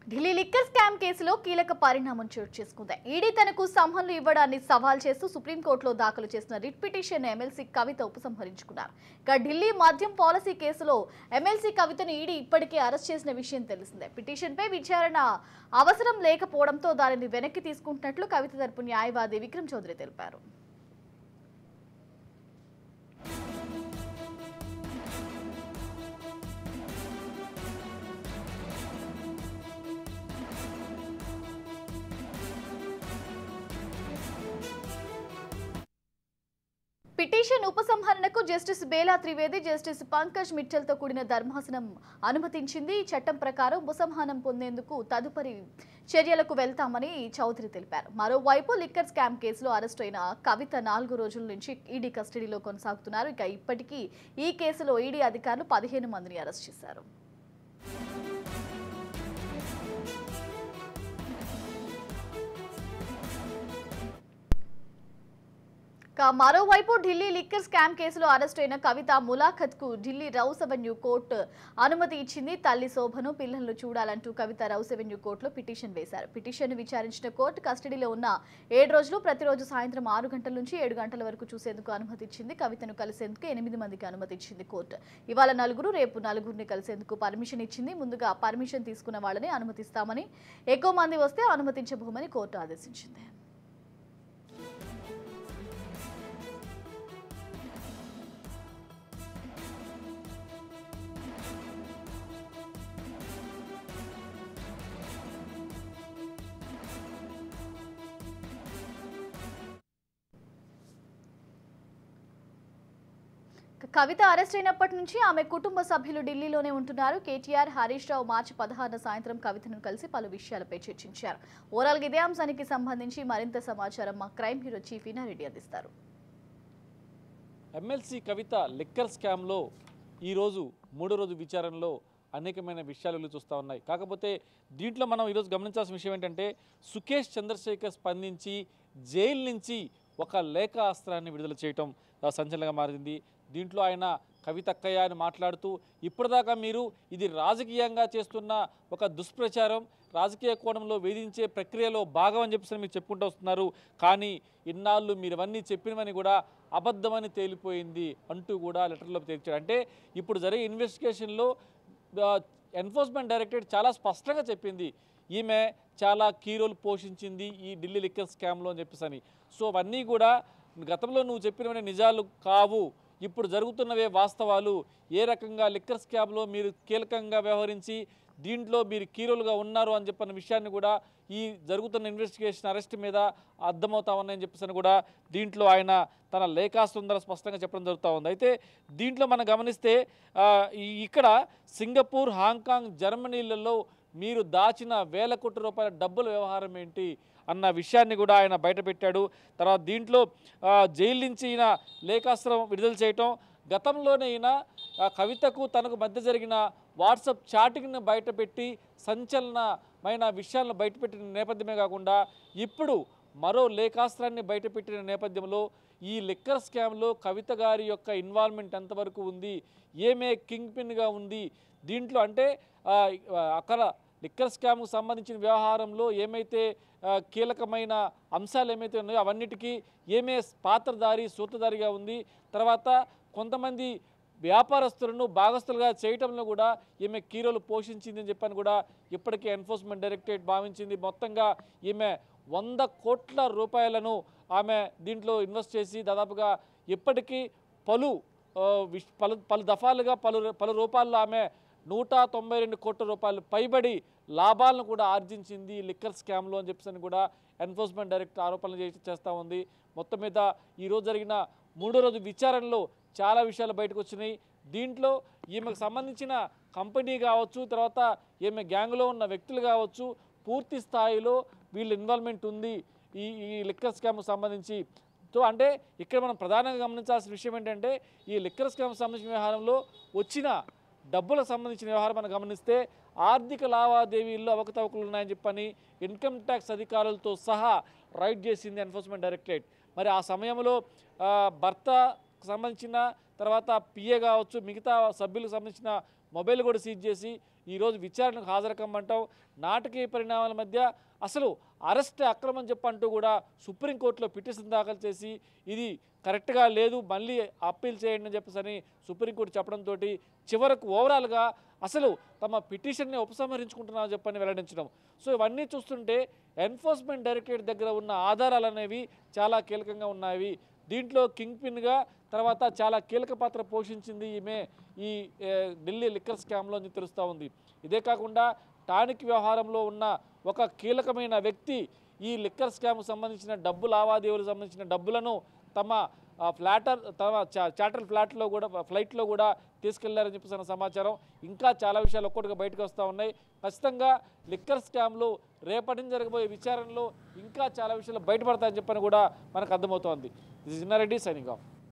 Delhi liquor scam కేసులో కీలక పరిణామం చోటు చేసుకుంది ఈడీ తనకు సంహన్లు ఇవ్వడాన్ని సవాల్ చేస్తూ సుప్రీంకోర్టులో దాఖలు చేసిన రిట్ పిటిషన్ ఎమ్మెల్సీ కవిత ఉపసంహరించుకున్నారు ఇక ఢిల్లీ మద్యం పాలసీ కేసులో ఎమ్మెల్సీ కవితను ఈడీ ఇప్పటికే అరెస్ట్ చేసిన విషయం తెలిసిందే పిటిషన్పై విచారణ అవసరం లేకపోవడంతో దానిని వెనక్కి తీసుకుంటున్నట్లు కవిత తరపు న్యాయవాది విక్రమ్ చౌదరి తెలిపారు పిటిషన్ ఉపసంహరణకు జస్టిస్ బేలా త్రివేది జస్టిస్ పంకజ్ మిట్టల్తో కూడిన ధర్మాసనం అనుమతించింది ఈ చట్టం ప్రకారం ఉపసంహరణం పొందేందుకు తదుపరి చర్యలకు వెళ్తామని చౌదరి తెలిపారు మరోవైపు లిక్కర్ స్కామ్ కేసులో అరెస్ట్ అయిన కవిత నాలుగు రోజుల నుంచి ఈడీ కస్టడీలో కొనసాగుతున్నారు ఇక ఇప్పటికీ ఈ కేసులో ఈడీ అధికారులు పదిహేను మందిని అరెస్ట్ చేశారు ఇక మరోవైపు ఢిల్లీ లిక్కర్ స్కామ్ కేసులో అరెస్ట్ అయిన కవిత ములాఖత్ కు ఢిల్లీ రౌస్ అవెన్యూ కోర్టు అనుమతి ఇచ్చింది తల్లి శోభను పిల్లలను చూడాలంటూ కవిత రౌస్ అవెన్యూ కోర్టులో పిటిషన్ వేశారు పిటిషన్ విచారించిన కోర్టు కస్టడీలో ఉన్న ఏడు రోజులు ప్రతిరోజు సాయంత్రం ఆరు గంటల నుంచి ఏడు గంటల వరకు చూసేందుకు అనుమతి ఇచ్చింది కవితను కలిసేందుకు ఎనిమిది మందికి అనుమతి ఇచ్చింది కోర్టు ఇవాళ నలుగురు రేపు నలుగురిని కలిసేందుకు పర్మిషన్ ఇచ్చింది ముందుగా పర్మిషన్ తీసుకున్న వాళ్ళని అనుమతిస్తామని ఎక్కువ మంది వస్తే అనుమతించబోమని కోర్టు ఆదేశించింది కవిత అరెస్ట్ అయినప్పటి నుంచి ఆమె కుటుంబ సభ్యులు ఢిల్లీలోనే ఉంటున్నారు కేటీఆర్ హరీష్ రావు మార్చి పదహారున సాయంత్రం కవితను కలిసి పలు విషయాలపై చర్చించారు ఓవరాల్ ఇదే అంశానికి సంబంధించి మరింత సమాచారం మా క్రైమ్ బ్యూరో చీఫ్ ఇనారెడ్డి అందిస్తారు ఎమ్మెల్సీ కవిత లిక్కర్ స్కామ్లో ఈరోజు మూడో రోజు విచారణలో అనేకమైన విషయాలు వెలుగు చూస్తూ ఉన్నాయి కాకపోతే దీంట్లో మనం ఈరోజు గమనించాల్సిన విషయం ఏంటంటే సుకేష్ చంద్రశేఖర్ స్పందించి జైలు నుంచి ఒక లేఖ అస్త్రాన్ని విడుదల చేయటం ఆ, సంచలనంగా మారింది దీంట్లో ఆయన కవితక్కయ్య అని మాట్లాడుతూ ఇప్పటిదాకా మీరు ఇది రాజకీయంగా చేస్తున్న ఒక దుష్ప్రచారం రాజకీయ కోణంలో వేధించే ప్రక్రియలో భాగం అని చెప్పేసి మీరు చెప్పుకుంటూ వస్తున్నారు కానీ ఇన్నాళ్ళు మీరు ఇవన్నీ చెప్పినవని కూడా అబద్ధమని తేలిపోయింది అంటూ కూడా లెటర్లో తేల్చాడు అంటే ఇప్పుడు జరిగే ఇన్వెస్టిగేషన్లో ఎన్ఫోర్స్మెంట్ డైరెక్టరేట్ చాలా స్పష్టంగా చెప్పింది ఈమె చాలా కీ రోల్ పోషించింది ఈ ఢిల్లీ లిక్కర్ స్కామ్లో అని చెప్పేసి అని సో అవన్నీ కూడా గతంలో నువ్వు చెప్పినవన్నీ నిజాలు కావు ఇప్పుడు జరుగుతున్నవే వాస్తవాలు ఏ రకంగా లిక్కర్ స్కామ్లో మీరు కీలకంగా వ్యవహరించి దీంట్లో మీరు కీరోలుగా ఉన్నారు అని చెప్పిన విషయాన్ని కూడా ఈ జరుగుతున్న ఇన్వెస్టిగేషన్ అరెస్ట్ మీద అర్థమవుతా ఉన్నాయని చెప్పేసి కూడా దీంట్లో ఆయన తన లేఖాస్తుందర స్పష్టంగా చెప్పడం జరుగుతూ ఉంది అయితే దీంట్లో మనం గమనిస్తే ఆ, ఈ- ఇక్కడ సింగపూర్ హాంకాంగ్ జర్మనీలలో మీరు దాచిన వేల కోట్ల రూపాయల డబ్బుల వ్యవహారం ఏంటి అన్న విషయాన్ని కూడా ఆయన బయటపెట్టాడు తర్వాత దీంట్లో ఆ, జైలు నుంచి ఈయన లేఖాస్త్రం విడుదల చేయటం గతంలోనే ఈయన ఆ, కవితకు తనకు మధ్య జరిగిన వాట్సాప్ చాటింగ్ను బయటపెట్టి సంచలనమైన విషయాలను బయటపెట్టిన నేపథ్యమే కాకుండా ఇప్పుడు మరో లేఖాస్త్రాన్ని బయటపెట్టిన నేపథ్యంలో ఈ లిక్కర్ స్కామ్లో కవిత గారి యొక్క ఇన్వాల్వ్మెంట్ ఎంతవరకు ఉంది ఏమే కింగ్ పిన్గా ఉంది దీంట్లో అంటే ఆ, అక్కడ లిక్కర్ స్కామ్కు సంబంధించిన వ్యవహారంలో ఏమైతే ఆ, కీలకమైన అంశాలు ఏమైతే ఉన్నాయో అవన్నిటికీ ఏమే పాత్రధారి సూత్రధారిగా ఉంది తర్వాత కొంతమంది వ్యాపారస్తులను భాగస్తులుగా చేయటంలో కూడా ఈమె కీరోలు పోషించింది అని చెప్పని కూడా ఇప్పటికే ఎన్ఫోర్స్మెంట్ డైరెక్టరేట్ భావించింది మొత్తంగా ఈమె వంద కోట్ల రూపాయలను ఆమె దీంట్లో ఇన్వెస్ట్ చేసి దాదాపుగా ఇప్పటికీ పలు ఆ, విష్- పలు పలు దఫాలుగా పలు పలు రూపాయల్లో ఆమె నూట తొంభై రెండు కోట్ల రూపాయలు పైబడి లాభాలను కూడా ఆర్జించింది ఈ లిక్కర్ స్కామ్లో అని చెప్పేసి అని కూడా ఎన్ఫోర్స్మెంట్ డైరెక్టర్ ఆరోపణలు చేసి చేస్తూ ఉంది మొత్తం మీద ఈరోజు జరిగిన మూడో రోజు విచారణలో చాలా విషయాలు బయటకు వచ్చినాయి దీంట్లో ఈమెకు సంబంధించిన కంపెనీ కావచ్చు తర్వాత ఈమె గ్యాంగ్లో ఉన్న వ్యక్తులు కావచ్చు పూర్తి స్థాయిలో వీళ్ళ ఇన్వాల్వ్మెంట్ ఉంది ఈ ఈ లిక్కర్ స్కామ్కు సంబంధించి సో అంటే ఇక్కడ మనం ప్రధానంగా గమనించాల్సిన విషయం ఏంటంటే ఈ లిక్కర్ స్కామ్ సంబంధించిన వ్యవహారంలో వచ్చిన డబ్బులకు సంబంధించిన వ్యవహారం మనం గమనిస్తే ఆర్థిక లావాదేవీల్లో అవకతవకలు ఉన్నాయని చెప్పని ఇన్కమ్ ట్యాక్స్ అధికారులతో సహా రైడ్ చేసింది ఎన్ఫోర్స్మెంట్ డైరెక్టరేట్ మరి ఆ సమయంలో ఆ, భర్తకు సంబంధించిన తర్వాత పిఏ కావచ్చు మిగతా సభ్యులకు సంబంధించిన మొబైల్ కూడా సీజ్ చేసి ఈరోజు విచారణకు హాజరు కమ్మంటాం నాటకీయ పరిణామాల మధ్య అసలు అరెస్ట్ అక్రమం చెప్పంటూ కూడా సుప్రీంకోర్టులో పిటిషన్ దాఖలు చేసి ఇది కరెక్ట్గా లేదు మళ్ళీ అప్పీల్ చేయండి అని చెప్పేసి అని సుప్రీంకోర్టు చెప్పడంతో చివరకు ఓవరాల్గా అసలు తమ పిటిషన్ని ఉపసంహరించుకుంటున్నామని చెప్పని వెల్లడించడం సో ఇవన్నీ చూస్తుంటే ఎన్ఫోర్స్మెంట్ డైరెక్టరేట్ దగ్గర ఉన్న ఆధారాలు అనేవి చాలా కీలకంగా ఉన్నాయి దీంట్లో కింగ్ పిన్గా తర్వాత చాలా కీలక పాత్ర పోషించింది ఈమె ఈ ఏ, ఢిల్లీ లిక్కర్ స్కామ్లో అని తెలుస్తూ ఉంది ఇదే కాకుండా టానిక్ వ్యవహారంలో ఉన్న ఒక కీలకమైన వ్యక్తి ఈ లిక్కర్ స్కామ్కు సంబంధించిన డబ్బు లావాదేవీలకు సంబంధించిన డబ్బులను తమ ఆ, ఫ్లాటర్ తమ చా- చార్టర్ ఫ్లాట్లో కూడా ఫ్లైట్లో కూడా తీసుకెళ్లారని చెప్పేసి అన్న సమాచారం ఇంకా చాలా విషయాలు ఒక్కొక్కటిగా బయటకు వస్తూ ఉన్నాయి ఖచ్చితంగా లిక్కర్ స్కామ్లో రేపటి నుంచి జరగబోయే విచారణలో ఇంకా చాలా విషయాలు బయటపడతాయని చెప్పని కూడా మనకు అర్థమవుతోంది ఇది చిన్నారెడ్డి సైనింగ్ ఆఫ్